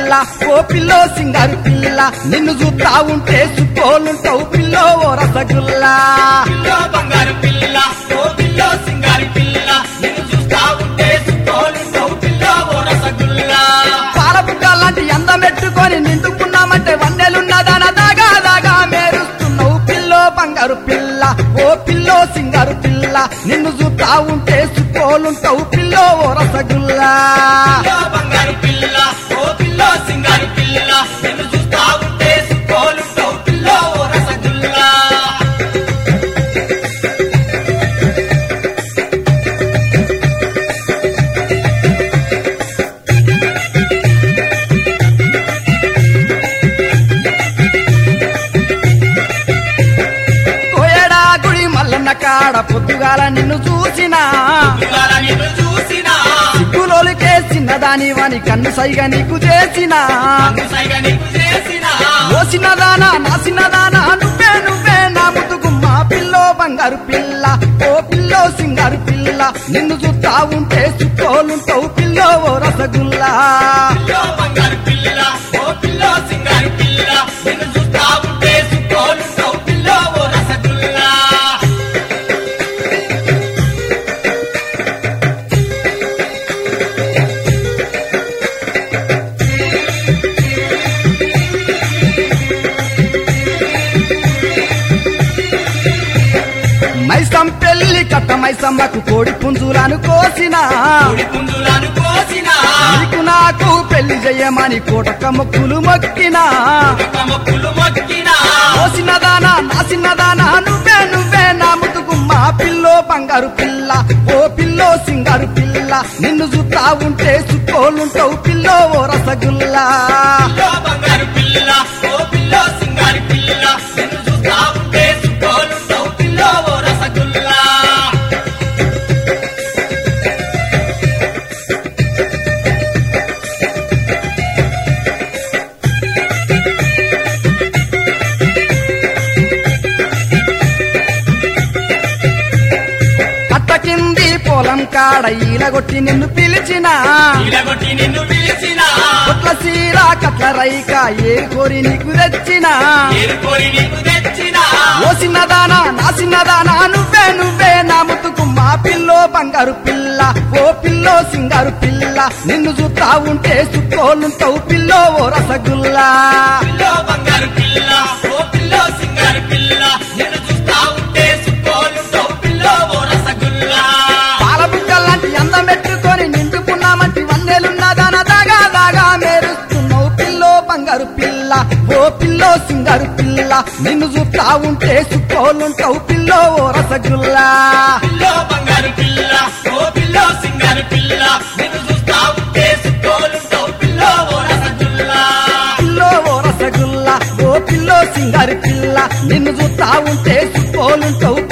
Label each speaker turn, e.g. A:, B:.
A: పిల్ల ఓ పిల్లో సింగారు పిల్ల నిన్ను చూస్తా ఉంటే సుక్కోలుంటావు పిల్లో ఓ రసగుల్లా
B: పిల్లో బంగారు పిల్ల ఓ పిల్లో సింగారి పిల్ల నిన్ను చూస్తా ఉంటే సుత్తోలుంటావు పిల్లో ఓ రసగుల్లా
A: పాలబుగ్గ లాంటి అందమెట్టుకొని నిండుకున్నామంటే వన్నెలున్నదాన దాగా దాగా మేరుస్తున్నావు పిల్లో బంగారు పిల్ల ఓ పిల్లో సింగారు పిల్ల నిన్ను చూస్తా ఉంటే సుక్కోలుంటావు పిల్లో ఓ రసగుల్లా
B: పిల్లో బంగారు పిల్ల ఓ పిల్లో సింగారి పిల్ల నిన్ను చూస్తా ఉంటే సుత్తోలుంటావు పిల్లో ఓ రసగుల్లా
A: కోయడా గుడి మల్లన్న కాడ పొద్దుగాల నిన్ను చూసినా
B: ఇవాళ నిన్ను చూసినా
A: సిగ్గులోలికే చిన్నదాని వాని కన్ను సైగ నీకు చేసినా
B: అందు సైగ నీకు చేసినా
A: ఓ చిన్నదానా నా చిన్నదానా నువ్వే నువ్వే నా ముదుగుమ్మ పిల్లో బంగారు పిల్ల ఓ పిల్లో సింగారు పిల్ల నిన్ను చూస్తా ఉంటే చుట్టోలుంటావు పిల్లో ఓ రసగుల్లా
B: పిల్లో బంగారు పిల్ల ఓ పిల్లో సింగారి పిల్ల నిన్ను చూస్తా ఉంటే సుత్తోలుంటావు పిల్లో ఓ రసగుల్లా
A: మైసం పెళ్లి కట్ట మైసమ్మకు కోడి పుంజులను కోసినా
B: కోడి పుంజులను కోసినా
A: నీకు నాకు పెళ్లి చెయ్యమని కోటక మొక్కులు మొక్కినా
B: ఒక మొక్కులు మొక్కినా
A: ఓ చిన్నదానా నా చిన్నదానా నువ్వే నువ్వే నా ముదుగుమ్మ పిల్లో బంగారు పిల్ల ఓ పిల్లో సింగారు పిల్ల నిన్ను చూస్తా ఉంటే చుక్కోలుంటావు పిల్లో ఓ రసగుల్లా
B: పిల్లో బంగారు పిల్ల ఓ పిల్లో సింగారి పిల్ల నిన్ను చూస్తా ఉంటే సుత్తోలుంటావు పిల్లో ఓ రసగుల్లా
A: కట్ట కింది పొలం కాడ ఈలగొట్టి నిన్ను పిలిచినా
B: ఇలగొట్టి నిన్ను పిలిచినా
A: కొట్ల సీర కట్ల రైక ఏ కోరి నీకు తెచ్చినా
B: ఏరుకోరి నీకు తెచ్చినా
A: ఓ చిన్నదానా నా చిన్నదానా నువ్వే నువ్వే నా ముతుకుమ్మ పిల్లో బంగారు పిల్ల ఓ పిల్లో సింగారు పిల్ల నిన్ను చూస్తా ఉంటే చుట్టోలుంటావు పిల్లో ఓ రసగుల్లా
B: పిల్లో బంగారు పిల్ల ఓ పిల్లో సింగారి పిల్ల నిన్ను చూస్తా ఉంటే సుత్తోలుంటావు పిల్లో ఓ రసగుల్లా
A: పాలబుగ్గ లాంటి అందం పెట్టుకొని నిండుకున్నామంటి వందేలున్నదాన దాగా దాగా మేరుస్తున్నావు పిల్లో బంగారు పిల్ల ఓ పిల్లో సింగారు పిల్ల నిన్ను చూస్తా ఉంటే చుట్టోలుంటావు పిల్లో ఓ రసగుల్లా
B: పిల్లో బంగారు పిల్ల ఓ పిల్లో సింగారి పిల్ల నిన్ను చూస్తా ఉంటే సుత్తోలుంటావు పిల్లో ఓ రసగుల్లా
A: పిల్లో ఓ రసగుల్లా ఓ పిల్లో సింగారి పిల్ల నిన్ను చూస్తా ఉంటే చుట్టోలుంటావు